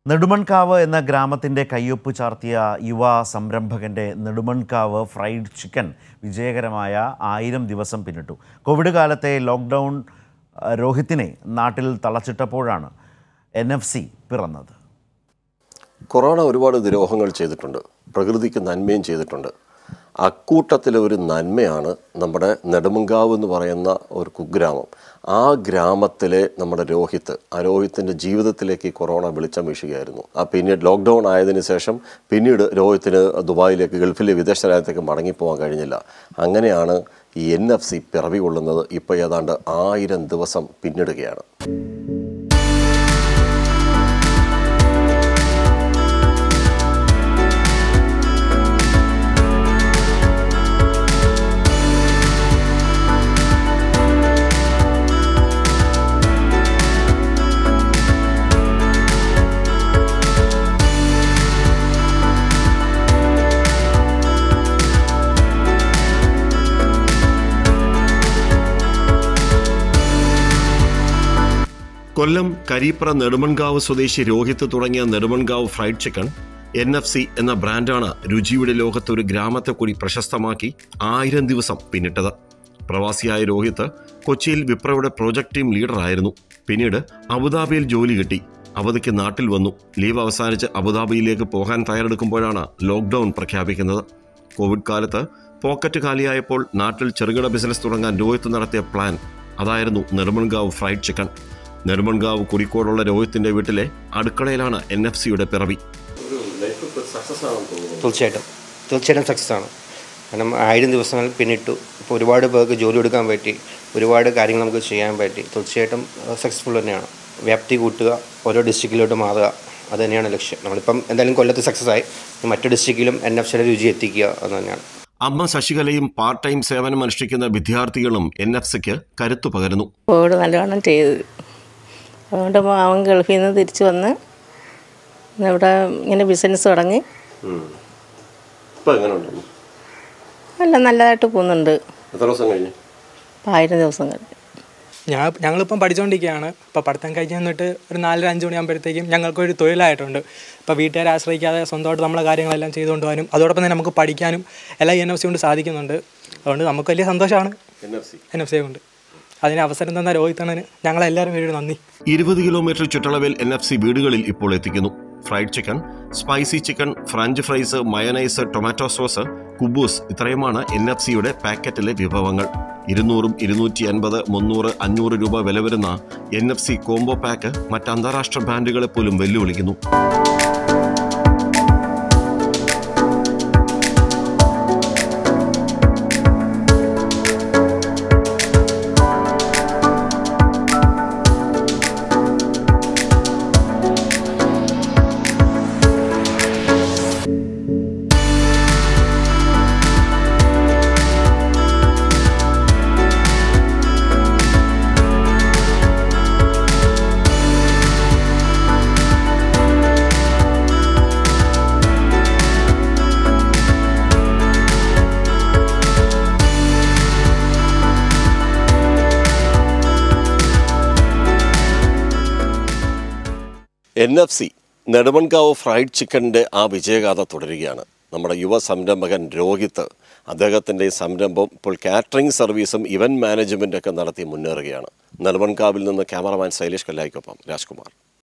നെടുമൺകാവ് എന്ന ഗ്രാമത്തിൻ്റെ കയ്യൊപ്പ് ചാർത്തിയ യുവ സംരംഭകൻ്റെ നെടുമൺകാവ് ഫ്രൈഡ് ചിക്കൻ വിജയകരമായ ആയിരം ദിവസം പിന്നിട്ടു കോവിഡ് കാലത്തെ ലോക്ക്ഡൗൺ അഹ്, രോഹിത്തിനെ നാട്ടിൽ തളച്ചിട്ടപ്പോഴാണ് എൻ എഫ് സി പിറന്നത് കൊറോണ ഒരുപാട് ദ്രോഹങ്ങൾ ചെയ്തിട്ടുണ്ട് പ്രകൃതിക്ക് നന്മയും ചെയ്തിട്ടുണ്ട് അക്കൂട്ടത്തിലെ ഒരു നന്മയാണ് നമ്മുടെ നെടുമങ്കാവ് എന്ന് പറയുന്ന ഒരു കുഗ്രാമം ആ ഗ്രാമത്തിലെ നമ്മുടെ രോഹിത്ത് ആ രോഹിത്തിൻ്റെ ജീവിതത്തിലേക്ക് ഈ കൊറോണ വെളിച്ചം വീശുകയായിരുന്നു ആ പിന്നീട് ലോക്ക്ഡൗൺ ആയതിനു ശേഷം പിന്നീട് രോഹിത്തിന് ദുബായിലേക്ക് ഗൾഫിലെ വിദേശ രാജ്യത്തേക്ക് മടങ്ങിപ്പോകാൻ കഴിഞ്ഞില്ല അങ്ങനെയാണ് ഈ എൻ എഫ് സി പിറവി കൊള്ളുന്നത് ഇപ്പോൾ ഏതാണ്ട് ആയിരം ദിവസം പിന്നിടുകയാണ് കൊല്ലം കരീപ്ര നെടുമൺകാവ് സ്വദേശി രോഹിത്ത് തുടങ്ങിയ Nedumankavu fried chicken N F C എന്ന ബ്രാൻഡാണ് രുചിയുടെ ലോകത്ത് ഒരു ഗ്രാമത്തെ കൂടി പ്രശസ്തമാക്കി ആയിരം ദിവസം പിന്നിട്ടത് പ്രവാസിയായ രോഹിത്ത് കൊച്ചിയിൽ വിപ്രയുടെ പ്രോജക്ട് ടീം ലീഡറായിരുന്നു പിന്നീട് അബുദാബിയിൽ ജോലി കിട്ടി അവധിക്ക് നാട്ടിൽ വന്നു ലീവ് അവസാനിച്ച് അബുദാബിയിലേക്ക് പോകാൻ തയ്യാറെടുക്കുമ്പോഴാണ് ലോക്ക്ഡൌൺ പ്രഖ്യാപിക്കുന്നത് കോവിഡ് കാലത്ത് പോക്കറ്റ് കാലിയായപ്പോൾ നാട്ടിൽ ചെറുകിട ബിസിനസ് തുടങ്ങാൻ രോഹിത്ത് നടത്തിയ പ്ലാൻ അതായിരുന്നു നെടുമൺകാവ് ഫ്രൈഡ് ചിക്കൻ നെടുമൺകാവ് കുടിക്കോടുള്ള രോഹിത്തിന്റെ വീട്ടിലെ അടുക്കളയിലാണ് എൻ എഫ് സിയുടെ പിറവി തീർച്ചയായിട്ടും തീർച്ചയായിട്ടും സക്സസ് ആണ് കാരണം ആയിരം ദിവസങ്ങൾ പിന്നിട്ടു ഇപ്പോൾ ഒരുപാട് പേർക്ക് ജോലി കൊടുക്കാൻ പറ്റി ഒരുപാട് കാര്യങ്ങൾ നമുക്ക് ചെയ്യാൻ പറ്റി തീർച്ചയായിട്ടും സക്സസ്ഫുൾ തന്നെയാണ് വ്യാപ്തി കൂട്ടുക ഓരോ ഡിസ്ട്രിക്റ്റിലോട്ട് മാറുക അത് തന്നെയാണ് ലക്ഷ്യം നമ്മളിപ്പം എന്തായാലും കൊല്ലത്ത് സക്സസ് ആയി ഇനി മറ്റു ഡിസ്ട്രിക്റ്റിലും എൻ എഫ് സിയുടെ രുചി എത്തിക്കുക എന്ന് തന്നെയാണ് അമ്മ ശശികലയും പാർട്ട് ടൈം സേവനം അനുഷ്ഠിക്കുന്ന വിദ്യാർത്ഥികളും എൻ എഫ് സിക്ക് കരുത്തു പകരുന്നു കോവിഡ് നല്ലവണ്ണം ചെയ്ത് അതുകൊണ്ട് അവൻ ഗൾഫിൽ നിന്ന് തിരിച്ചു വന്ന് ഇവിടെ ഇങ്ങനെ ബിസിനസ് തുടങ്ങി ഇപ്പം എങ്ങനെയുണ്ട് എല്ലാം നല്ലതായിട്ട് പോകുന്നുണ്ട് എത്ര ദിവസം കഴിഞ്ഞ് ഇപ്പം ആയിരം ദിവസം കഴിഞ്ഞു ഞാൻ ഞങ്ങളിപ്പം പഠിച്ചുകൊണ്ടിരിക്കുകയാണ് ഇപ്പോൾ പഠിത്തം കഴിഞ്ഞ് നിന്നിട്ട് ഒരു നാലര അഞ്ച് മണിയാകുമ്പോഴത്തേക്കും ഞങ്ങൾക്കൊരു തൊഴിലായിട്ടുണ്ട് ഇപ്പോൾ വീട്ടുകാരെ ആശ്രയിക്കാതെ സ്വന്തമായിട്ട് നമ്മളെ കാര്യങ്ങളെല്ലാം ചെയ്തുകൊണ്ട് പോകാനും അതോടൊപ്പം തന്നെ നമുക്ക് പഠിക്കാനും എല്ലാം എൻ എഫ് സി കൊണ്ട് സാധിക്കുന്നുണ്ട് അതുകൊണ്ട് നമുക്ക് വലിയ സന്തോഷമാണ് N F C N F സിയെ കൊണ്ട് അതിന് അവസരം തന്ന രോഹിത്തണ്ണന് ഞങ്ങളെല്ലാവരും വേണ്ടി നന്ദി ഇരുപത് കിലോമീറ്റർ ചുറ്റളവിൽ എൻ എഫ് സി വീടുകളിൽ ഇപ്പോൾ എത്തിക്കുന്നു fried chicken spicy chicken french fries mayonnaise tomato sauce കുബൂസ് ഇത്രയുമാണ് എൻ എഫ് സിയുടെ പാക്കറ്റിലെ വിഭവങ്ങൾ ഇരുന്നൂറും ഇരുന്നൂറ്റി അൻപത് മുന്നൂറ് അഞ്ഞൂറ് രൂപ വില വരുന്ന N F C combo pack മറ്റ് അന്താരാഷ്ട്ര ബ്രാൻഡുകളെ പോലും വെല്ലുവിളിക്കുന്നു N F C Nedumankavu fried ചിക്കൻ്റെ ആ വിജയഗാഥ തുടരുകയാണ് നമ്മുടെ യുവ സംരംഭകൻ രോഹിത്ത് അദ്ദേഹത്തിൻ്റെ ഈ സംരംഭം ഇപ്പോൾ കാറ്ററിംഗ് സർവീസും ഇവൻറ്റ് മാനേജ്മെൻറ്റൊക്കെ നടത്തി മുന്നേറുകയാണ് നെടുമൺകാവിൽ നിന്ന് ക്യാമറമാൻ ശൈലേഷ് കല്ലായിക്കൊപ്പം രാജ്കുമാർ